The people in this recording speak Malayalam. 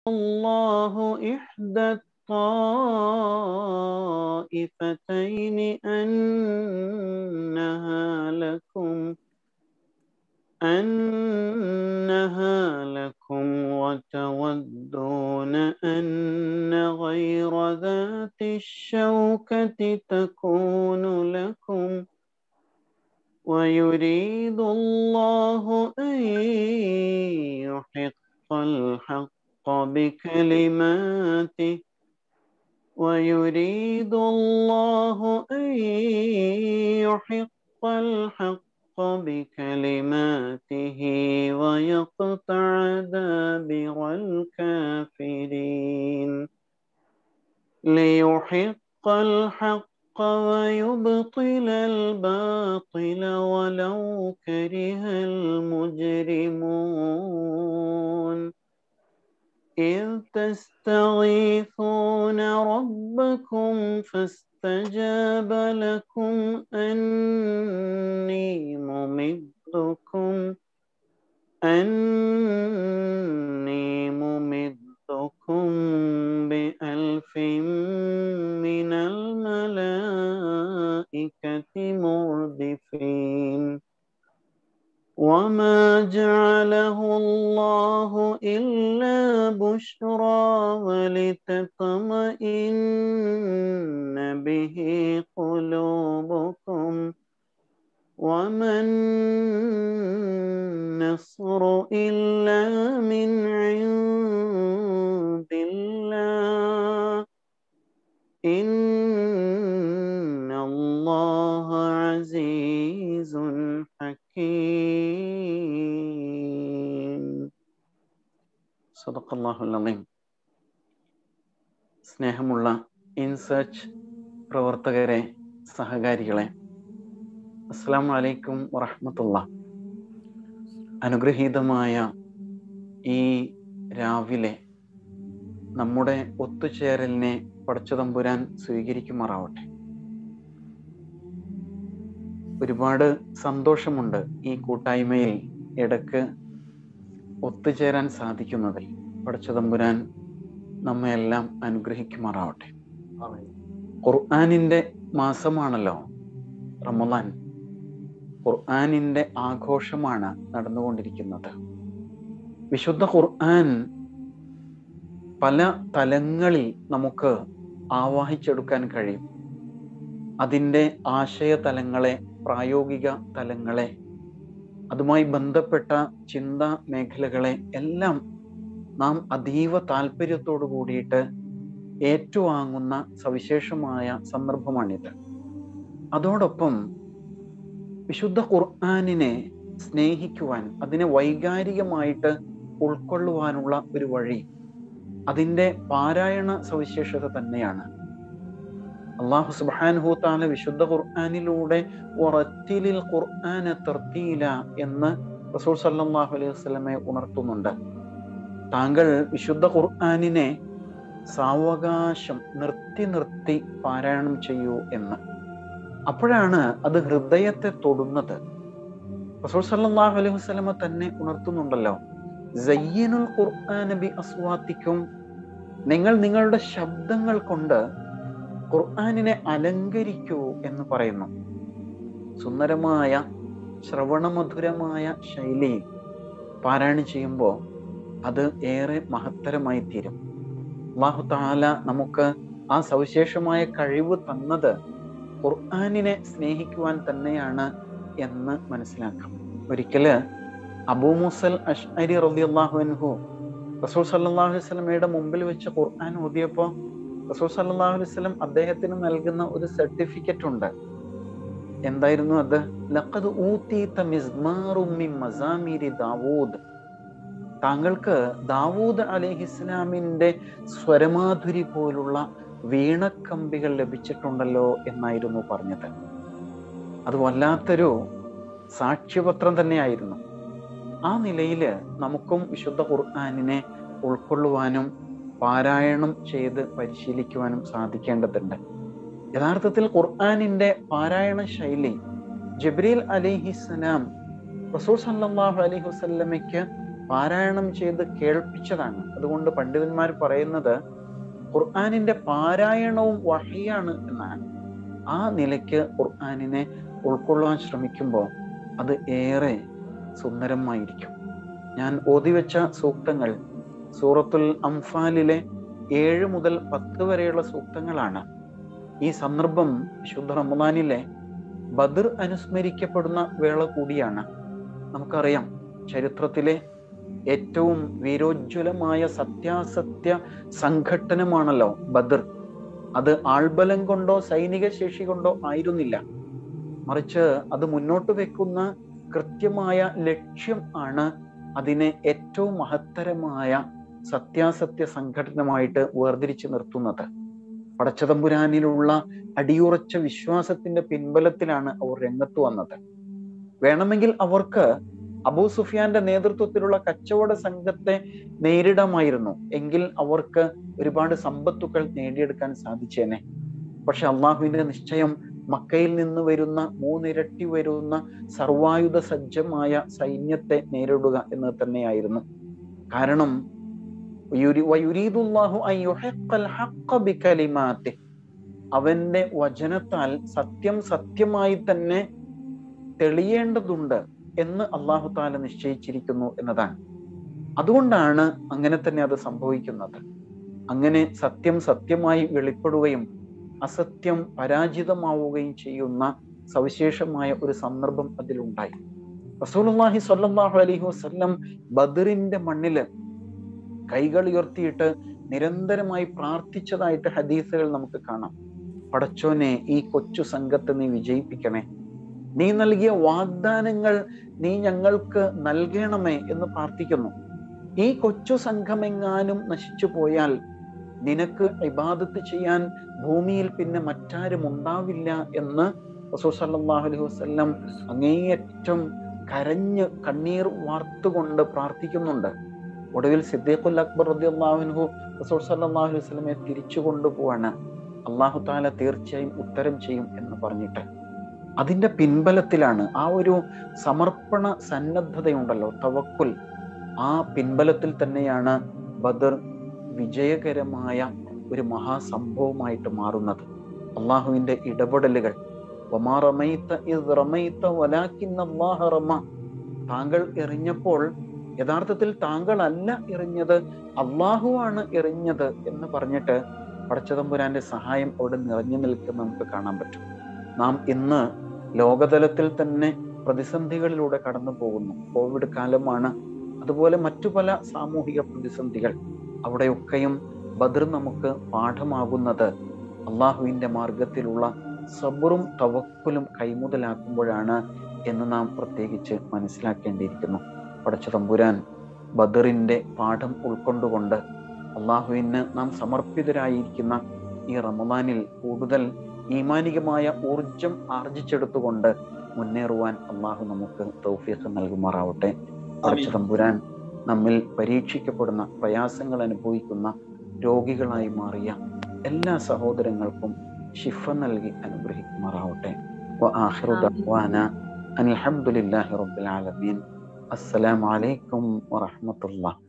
الله إحدى الطائفتين أنها لكم أنها لكم وتودون أن غير ذات الشوكة تكون لكم ويريد الله أن يحق الحق بكلماته ويريد الله أن يحق الحق بكلماته ويقطع دابر الكافرين ليحق الحق ويبطل الباطل ولو كره المجرمون إذ تستغيثون ربكم فاستجاب لكم أني ممدكم أني ممدكم بألف من الملائكة مردفين وما جعله الله إلا بشرى ولتطمئن به قلوبكم وما النصر إلا من عند الله إن الله عزيز حكيم صدق الله العظيم സ്നേഹമുള്ള ഇൻസർച്ച് പ്രവർത്തകരെ സഹകാരികളെ അസ്സാം വലൈക്കും വറഹമത്തുള്ള അനുഗ്രഹീതമായ ഈ രാവിലെ നമ്മുടെ ഒത്തുചേരലിനെ പടച്ചതമ്പുരാൻ സ്വീകരിക്കുമാറാവട്ടെ ഒരുപാട് സന്തോഷമുണ്ട് ഈ കൂട്ടായ്മയിൽ ഇടക്ക് ഒത്തുചേരാൻ സാധിക്കുന്നതിൽ പടച്ചതമ്പുരാൻ നമ്മയെല്ലാം അനുഗ്രഹിക്കുമാറാവട്ടെ ഖുർആാനിന്റെ മാസമാണല്ലോ റമദാൻ ഖുർആാനിന്റെ ആഘോഷമാണ് നടന്നുകൊണ്ടിരിക്കുന്നത് വിശുദ്ധ ഖുർആൻ പല തലങ്ങളിൽ നമുക്ക് ആവാഹിച്ചെടുക്കാൻ കഴിയും അതിൻ്റെ ആശയ തലങ്ങളെ പ്രായോഗിക തലങ്ങളെ അതുമായി ബന്ധപ്പെട്ട ചിന്താ മേഖലകളെ എല്ലാം നാം അതീവ താല്പര്യത്തോടു കൂടിയിട്ട് ഏറ്റുവാങ്ങുന്ന സവിശേഷമായ സന്ദർഭമാണിത് അതോടൊപ്പം വിശുദ്ധ ഖുർആാനിനെ സ്നേഹിക്കുവാൻ അതിനെ വൈകാരികമായിട്ട് ഉൾക്കൊള്ളുവാനുള്ള ഒരു വഴി അതിൻ്റെ പാരായണ സവിശേഷത തന്നെയാണ് അള്ളാഹു സുബാൻഹു താല വിശുദ്ധ ഖുർആാനിലൂടെ ഉറത്തിലിൽ ഖുർആന തർത്തീല എന്ന് റസൂൽ സല്ലാഹു അലൈഹി വസ്ലമെ ഉണർത്തുന്നുണ്ട് താങ്കൾ വിശുദ്ധ ഖുർആാനിനെ സാവകാശം നിർത്തി നിർത്തി പാരായണം ചെയ്യൂ എന്ന് അപ്പോഴാണ് അത് ഹൃദയത്തെ തൊടുന്നത് റസൂൽ സല്ലാഹു അലൈഹി വസ്ലമ തന്നെ ഉണർത്തുന്നുണ്ടല്ലോ സയ്യനുൽ ഖുർആൻ ബി അസ്വാത്തിക്കും നിങ്ങൾ നിങ്ങളുടെ ശബ്ദങ്ങൾ കൊണ്ട് ഖുർആാനിനെ അലങ്കരിക്കൂ എന്ന് പറയുന്നു സുന്ദരമായ ശ്രവണമധുരമായ ശൈലിയിൽ പാരായണം ചെയ്യുമ്പോൾ അത് ഏറെ മഹത്തരമായി തീരും അള്ളാഹു താല നമുക്ക് ആ സവിശേഷമായ കഴിവ് തന്നത് ഖുർആാനിനെ സ്നേഹിക്കുവാൻ തന്നെയാണ് എന്ന് മനസ്സിലാക്കാം ഒരിക്കല് അബൂ മുസൽ അഷ്അരി റബി അള്ളാഹു റസൂൽ സല്ലാഹു അലൈഹി സ്വലമയുടെ മുമ്പിൽ വെച്ച് ഖുർആൻ ഓതിയപ്പോൾ റസൂൽ സല്ലാഹു അലൈഹി സ്വലം അദ്ദേഹത്തിന് നൽകുന്ന ഒരു സർട്ടിഫിക്കറ്റ് ഉണ്ട് എന്തായിരുന്നു അത് ലഖദ് ഊതീത മിസ്മാറും മിൻ മസാമിരി ദാവൂദ് താങ്കൾക്ക് ദാവൂദ് അലഹിസ്ലാമിന്റെ സ്വരമാധുരി പോലുള്ള വീണക്കമ്പികൾ ലഭിച്ചിട്ടുണ്ടല്ലോ എന്നായിരുന്നു പറഞ്ഞത് അത് വല്ലാത്തൊരു സാക്ഷ്യപത്രം തന്നെയായിരുന്നു ആ നിലയിൽ നമുക്കും വിശുദ്ധ ഖുർആാനിനെ ഉൾക്കൊള്ളുവാനും പാരായണം ചെയ്ത് പരിശീലിക്കുവാനും സാധിക്കേണ്ടതുണ്ട് യഥാർത്ഥത്തിൽ ഖുർആാനിന്റെ പാരായണ ശൈലി ജബ്രീൽ അലിഹിസ്സലാം റസൂൽ സല്ലാഹു അലൈഹി വസല്ലമയ്ക്ക് പാരായണം ചെയ്ത് കേൾപ്പിച്ചതാണ് അതുകൊണ്ട് പണ്ഡിതന്മാർ പറയുന്നത് ഖുർആാനിന്റെ പാരായണവും വഹിയാണ് എന്നാണ് ആ നിലയ്ക്ക് ഖുർആാനിനെ ഉൾക്കൊള്ളാൻ ശ്രമിക്കുമ്പോൾ അത് ഏറെ സുന്ദരമായിരിക്കും ഞാൻ ഓതിവെച്ച സൂക്തങ്ങൾ സൂറത്തുൽ അംഫാലിലെ ഏഴ് മുതൽ പത്ത് വരെയുള്ള സൂക്തങ്ങളാണ് ഈ സന്ദർഭം ശുദ്ധ റമദാനിലെ ബദർ അനുസ്മരിക്കപ്പെടുന്ന വേള കൂടിയാണ് നമുക്കറിയാം ചരിത്രത്തിലെ ഏറ്റവും വീരോജ്വലമായ സത്യാസത്യ സംഘട്ടനമാണല്ലോ ബദർ അത് ആൾബലം കൊണ്ടോ സൈനിക ശേഷി കൊണ്ടോ ആയിരുന്നില്ല മറിച്ച് അത് മുന്നോട്ട് വെക്കുന്ന കൃത്യമായ ലക്ഷ്യം ആണ് അതിനെ ഏറ്റവും മഹത്തരമായ സത്യാസത്യ സംഘടനമായിട്ട് വേർതിരിച്ചു നിർത്തുന്നത് പടച്ചതമ്പുരാനിലുള്ള അടിയുറച്ച വിശ്വാസത്തിന്റെ പിൻബലത്തിലാണ് അവർ രംഗത്ത് വന്നത് വേണമെങ്കിൽ അവർക്ക് അബൂ സുഫിയാന്റെ നേതൃത്വത്തിലുള്ള കച്ചവട സംഘത്തെ നേരിടാമായിരുന്നു എങ്കിൽ അവർക്ക് ഒരുപാട് സമ്പത്തുക്കൾ നേടിയെടുക്കാൻ സാധിച്ചേനെ പക്ഷെ അള്ളാഹുവിന്റെ നിശ്ചയം മക്കയിൽ നിന്ന് വരുന്ന മൂന്നിരട്ടി വരുന്ന സർവായുധ സജ്ജമായ സൈന്യത്തെ നേരിടുക എന്ന് തന്നെയായിരുന്നു കാരണം അവന്റെ വചനത്താൽ സത്യം സത്യമായി തന്നെ തെളിയേണ്ടതുണ്ട് എന്ന് അള്ളാഹു താല നിശ്ചയിച്ചിരിക്കുന്നു എന്നതാണ് അതുകൊണ്ടാണ് അങ്ങനെ തന്നെ അത് സംഭവിക്കുന്നത് അങ്ങനെ സത്യം സത്യമായി വെളിപ്പെടുകയും അസത്യം പരാജിതമാവുകയും ചെയ്യുന്ന സവിശേഷമായ ഒരു സന്ദർഭം അതിലുണ്ടായി റസൂലുള്ളാഹി സ്വല്ലല്ലാഹു അലൈഹി വസല്ലം ബദറിന്റെ മണ്ണില് കൈകൾ ഉയർത്തിയിട്ട് നിരന്തരമായി പ്രാർത്ഥിച്ചതായിട്ട് ഹദീസുകൾ നമുക്ക് കാണാം പടച്ചോനെ ഈ കൊച്ചു സംഘത്തെ നീ വിജയിപ്പിക്കണേ നീ നൽകിയ വാഗ്ദാനങ്ങൾ നീ ഞങ്ങൾക്ക് നൽകണമേ എന്ന് പ്രാർത്ഥിക്കുന്നു ഈ കൊച്ചു സംഘമെങ്ങാനും നശിച്ചു പോയാൽ നിനക്ക് ഇബാദത്ത് ചെയ്യാൻ ഭൂമിയിൽ പിന്നെ മറ്റാരും ഉണ്ടാവില്ല എന്ന് റസൂൽ സല്ലല്ലാഹു അലൈഹി വസല്ലം അങ്ങേയറ്റം കരഞ്ഞ് കണ്ണീർ വാർത്തുകൊണ്ട് പ്രാർത്ഥിക്കുന്നുണ്ട് ഒടുവിൽ സിദ്ദീഖുൽ അക്ബർ റളിയല്ലാഹു റസൂൽ സല്ലല്ലാഹു അലൈഹി വസല്ലമയെ തിരിച്ചു കൊണ്ടുപോവാണ് അള്ളാഹു താല തീർച്ചയായും ഉത്തരം ചെയ്യും എന്ന് പറഞ്ഞിട്ട് അതിന്റെ പിൻബലത്തിലാണ് ആ ഒരു സമർപ്പണ സന്നദ്ധതയുണ്ടല്ലോ തവക്കുൽ ആ പിൻബലത്തിൽ തന്നെയാണ് ബദർ വിജയകരമായ ഒരു മഹാസംഭവമായിട്ട് മാറുന്നത് അള്ളാഹുവിന്റെ ഇടപെടലുകൾ താങ്കൾ എറിഞ്ഞപ്പോൾ യഥാർത്ഥത്തിൽ താങ്കളല്ല എറിഞ്ഞത് അള്ളാഹുവാണ് എറിഞ്ഞത് എന്ന് പറഞ്ഞിട്ട് പടച്ചതമ്പുരാന്റെ സഹായം അവിടെ നിറഞ്ഞു നിൽക്കുന്ന നമുക്ക് കാണാൻ പറ്റും നാം ഇന്ന് ലോകതലത്തിൽ തന്നെ പ്രതിസന്ധികളിലൂടെ കടന്നു പോകുന്നു കോവിഡ് കാലമാണ് അതുപോലെ മറ്റു പല സാമൂഹിക പ്രതിസന്ധികൾ അവിടെയൊക്കെയും ബദർ നമുക്ക് പാഠമാകുന്നത് അള്ളാഹുവിന്റെ മാർഗത്തിലുള്ള സബറും തവക്കുലും കൈമുതലാക്കുമ്പോഴാണ് എന്ന് നാം പ്രത്യേകിച്ച് മനസ്സിലാക്കേണ്ടിയിരിക്കുന്നു പടച്ച തമ്പുരാൻ ബദറിന്റെ പാഠം ഉൾക്കൊണ്ടുകൊണ്ട് അള്ളാഹുവിന് നാം സമർപ്പിതരായിരിക്കുന്ന ഈ റമദാനിൽ കൂടുതൽ ഈമാനികമായ ഊർജം ആർജിച്ചെടുത്തുകൊണ്ട് മുന്നേറുവാൻ അള്ളാഹു നമുക്ക് തൗഫീഖ് നൽകുമാറാവട്ടെ പടച്ച തമ്പുരാൻ നമ്മിൽ പരീക്ഷിക്കപ്പെടുന്ന പ്രയാസങ്ങൾ അനുഭവിക്കുന്ന രോഗികളായി മാറിയ എല്ലാ സഹോദരങ്ങൾക്കും ഷിഫ നൽകി അനുഗ്രഹിക്കുമാറാവട്ടെ അൽഹംദുലില്ലാഹി റബ്ബിൽ ആലമീൻ അസ്സലാമു അലൈക്കും വറഹ്മത്തുള്ളാഹി